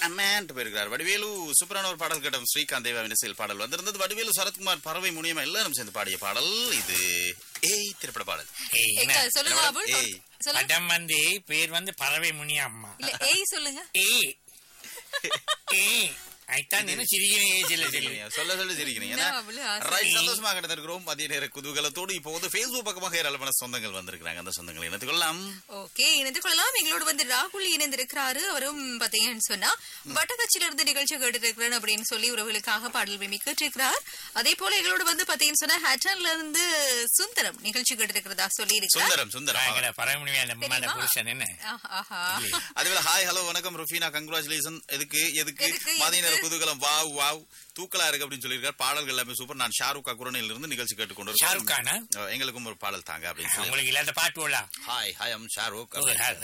அம்மான்ட்டு போயிருக்கிறார் வடிவேலு சூப்பரான ஒரு பாடல் கேட்டோம் ஸ்ரீகாந்த் தேவா இசையில் பாடல் வந்திருந்தது வடிவேலு சரத்குமார் பறவை முனியமா எல்லாரும் சேர்ந்து பாடிய பாடல் இது ஏய் திரைப்பட பாடல் ஏய், என்ன? ஏக்கா, சொல்லுங்க அபுல் ஏய். சொல்லுங்க படம் வந்து பேர் வந்து பறவை முனி அம்மா இல்ல ஏய் சொல்லுங்க ஏய் ஏய் ஐத்தான் என்ன சிரிக்கிறேன் ஏய் சொல்ல சொல்லி சிரிக்கிறீங்க. சொல்ல சொல்ல சிரிக்கிறீங்க என்ன அவ்வளவு ஆசை? ரைட் சந்தோஷமாக கிடந்திருக்கிறோம் மதிய நேர குதூகலத்தோடு இப்போ வந்து ஃபேஸ்புக் பக்கமாக ஏராளமான சொந்தங்கள் வந்திருக்கிறாங்க அந்த சொந்தங்களை இணைத்துக் கொள்ளலாம் ஓகே இணைந்து கொள்ளலாம் எங்களோட வந்து ராகுல் இணைந்திருக்கிறாரு அவரும் பாத்தீங்கன்னு சொன்னா வட்டக்கச்சில இருந்து நிகழ்ச்சி கேட்டுருக்கிறேன் அப்படின்னு சொல்லி உறவுகளுக்காக பாடல் விரும்பி கேட்டிருக்கிறார் அதே போல எங்களோட வந்து பாத்தீங்கன்னு சொன்னா ஹேட்டன்ல இருந்து சுந்தரம் நிகழ்ச்சி கேட்டிருக்கிறதா சொல்லி இருக்கிறார் சுந்தரம் சுந்தரம் எங்கட பறவை முனி அந்த அம்மாட தெரியுமா? புருஷன் என்ன ஆஹா, ஆஹா. அதுவேளை ஹாய் ஹலோ வணக்கம் ருஃபீனா கங்க்ராச்சுலேஷன் எதுக்கு எதுக்கு எதுக்கு, மதிய நேர எதுக்கு? குதூகலம் வாவ் வாவ் தூக்கலா இருக்கு அப்படின்னு சொல்லியிருக்காரு பாடல்கள் எல்லாமே சூப்பர் நான் ஷாருக் அக்குரனில் இருந்து நிகழ்ச்சி கேட்டுக்கொண்டு இருக்கேன். ஷாருக் கானா? அஹ், எங்களுக்கும் ஒரு பாடல் தாங்க அப்படின்னு சொல்லி உங்களுக்கு இல்லாத பாட்டு ஓடா hi hi am Shahrukh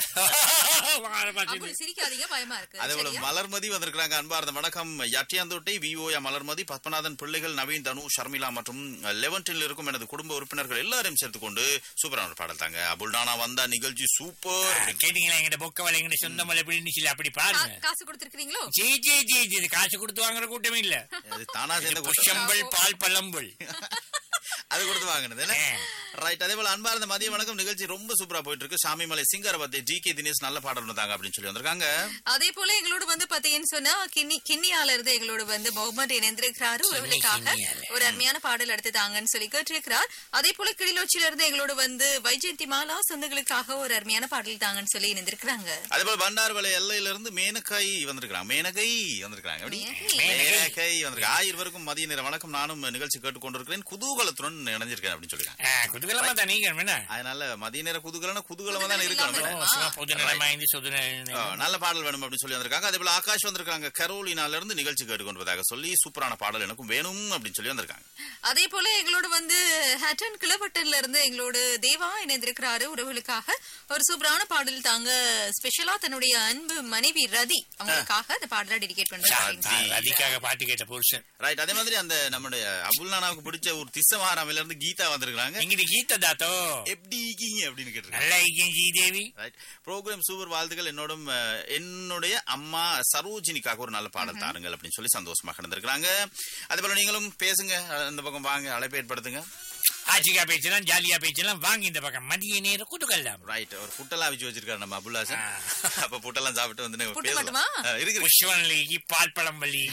Abul சிரிக்காதீங்க பயமா இருக்கு அதே போல சரியா? மலர்மதி வந்திருக்கிறாங்க அன்பார்ந்த வணக்கம் யட்டியாந்தோட்டை விஓயா மலர்மதி பத்மநாதன் பிள்ளைகள் நவீன் தனு ஷர்மிளா மற்றும் லெவன்டில் இருக்கும் எனது குடும்ப உறுப்பினர்கள் எல்லாரையும் சேர்த்துக்கொண்டு சூப்பரான ஒரு பாடல் தாங்க அபுல்டானா வந்தா நிகழ்ச்சி சூப்பர் கேட்டீங்களா எங்கட பொக்க வலை எங்கட சொந்த மலை எப்படின்னு சொல்லி அப்படி பாருங்க கா- காசு கொடுத்திருக்கீங்களோ ஜி ஜி ஜி ஜி இது காசு கொடுத்து வாங்குற கூட்டமே இல்ல அது தானா சேர்ந்த கூட்டம். புஷம்பல் பால் பழம்புல் அது கொடுத்து வாங்கினது ஆ. ரைட் அதே போல அன்பார்ந்த மதிய வணக்கம் நிகழ்ச்சி ரொம்ப சூப்பரா போயிட்டு இருக்கு சாமிமலை சிங்கரபத்தை ஜி கே தினேஷ் நல்ல பாடல் வந்தாங்க அப்படின்னு சொல்லி வந்திருக்காங்க அதே போல எங்களோட வந்து பாத்தீங்கன்னு சொன்னா கிண்ணி கிண்ணியால இருந்து எங்களோட வந்து முகமது இணைந்திருக்கிறாரு உறவுகளுக்காக கிண்ணியால. ஒரு அருமையான பாடல் எடுத்து தாங்கன்னு சொல்லி கேட்டிருக்கிறார் அதே போல கிளிநொச்சியில இருந்து எங்களோட வந்து வைஜெயந்தி மாலா சொந்தங்களுக்காக ஒரு அருமையான பாடல் தாங்கன்னு சொல்லி இணைந்திருக்கிறாங்க அதே போல பண்டார்வலை எல்லையில இருந்து மேனகாய் வந்திருக்காங்க மேனகை வந்திருக்காங்க எப்படி மேனகை. மேனகை வந்திருக்காங்க ஆயிரம் மதிய நேர வணக்கம் நானும் நிகழ்ச்சி கேட்டுக்கொண்டிருக்கிறேன் குதூகலத்துடன் இணைஞ்சிருக்கேன் அப்படின்னு சொல்லிருக்காங்க குதுகலமா தான் நீங்க என்ன அதனால மதிய நேர குதூகலம் குதூகலமா தான் இருக்கணும் குதூகலம் என்ன? ஓ, சும்மா பொது நிலமாய்ந்து சொது ஆ, நல்ல பாடல் வேணும் அப்படின்னு சொல்லி வந்திருக்காங்க அதே போல ஆகாஷ் வந்திருக்காங்க கரோலினால இருந்து நிகழ்ச்சி கேட்டுக்கொண்டதாக சொல்லி சூப்பரான பாடல் எனக்கும் வேணும் அப்படின்னு சொல்லி வந்திருக்காங்க அதே போல எங்களோட வந்து ஹேட்டன் கிளவட்டன்ல இருந்து எங்களோட தேவா இணைந்திருக்கிறாரு உறவுகளுக்காக ஒரு சூப்பரான பாடல் தாங்க ஸ்பெஷலா தன்னுடைய அன்பு மனைவி ரதி அவங்களுக்காக அந்த பாடலை டெடிகேட் பண்றாங்க அதுக்காக பாட்டு கேட்ட புருஷன் ரைட் அதே மாதிரி அந்த நம்முடைய அபுல் நானாவுக்கு பிடிச்ச ஒரு திசமாராமில இருந்து கீதா வந்திருக்காங்க இங்கிட்டு கீத தாத்தோ எப்படி இருக்கீங்க அப்படின்னு கேட்டிருக்காங்க நல்லா இருக்கேன் ஜீதேவி ரைட் ப்ரோக்ராம் சூப்பர் வாழ்த்துக்கள் என்னோடும் அஹ், என்னுடைய அம்மா சரோஜினிக்காக ஒரு நல்ல பாடல் தாருங்கள் அப்படின்னு சொல்லி சந்தோஷமாக இருந்திருக்காங்க அதே போல நீங்களும் பேசுங்க அஹ், இந்த பக்கம் வாங்க அழைப்பு ஏற்படுத்துங்க ஆச்சிக்கா பேச்சலாம் ஜாலியா பேச்சலாம் வாங்கி இந்த பக்கம் மதிய நேரம் குதுகல்லாம் ரைட் ஒரு புட்டெல்லாம் அவிச்சு வச்சிருக்காரு நம்ம அபுல்லா சார் அப்ப புட்டெல்லாம் சாப்பிட்டு வந்து நம்ம புட்டு பேசலாம். மட்டுமா? அஹ், இருக்கு இருக்கு. புஷ்வன் லீகி பால் பழம் வலி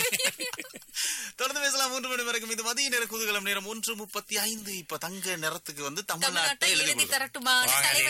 தொடர்ந்து பேசலாம் மூன்று மணி வரைக்கும் இது மதிய நேர குதூகலம் நேரம் ஒன்று முப்பத்தி ஐந்து இப்ப தங்க நிறத்துக்கு வந்து தமிழ்நாட்டை தமிழ்நாட்டை எழுதி எழுதி கொடுக்கும். தரட்டுமா வாங்க,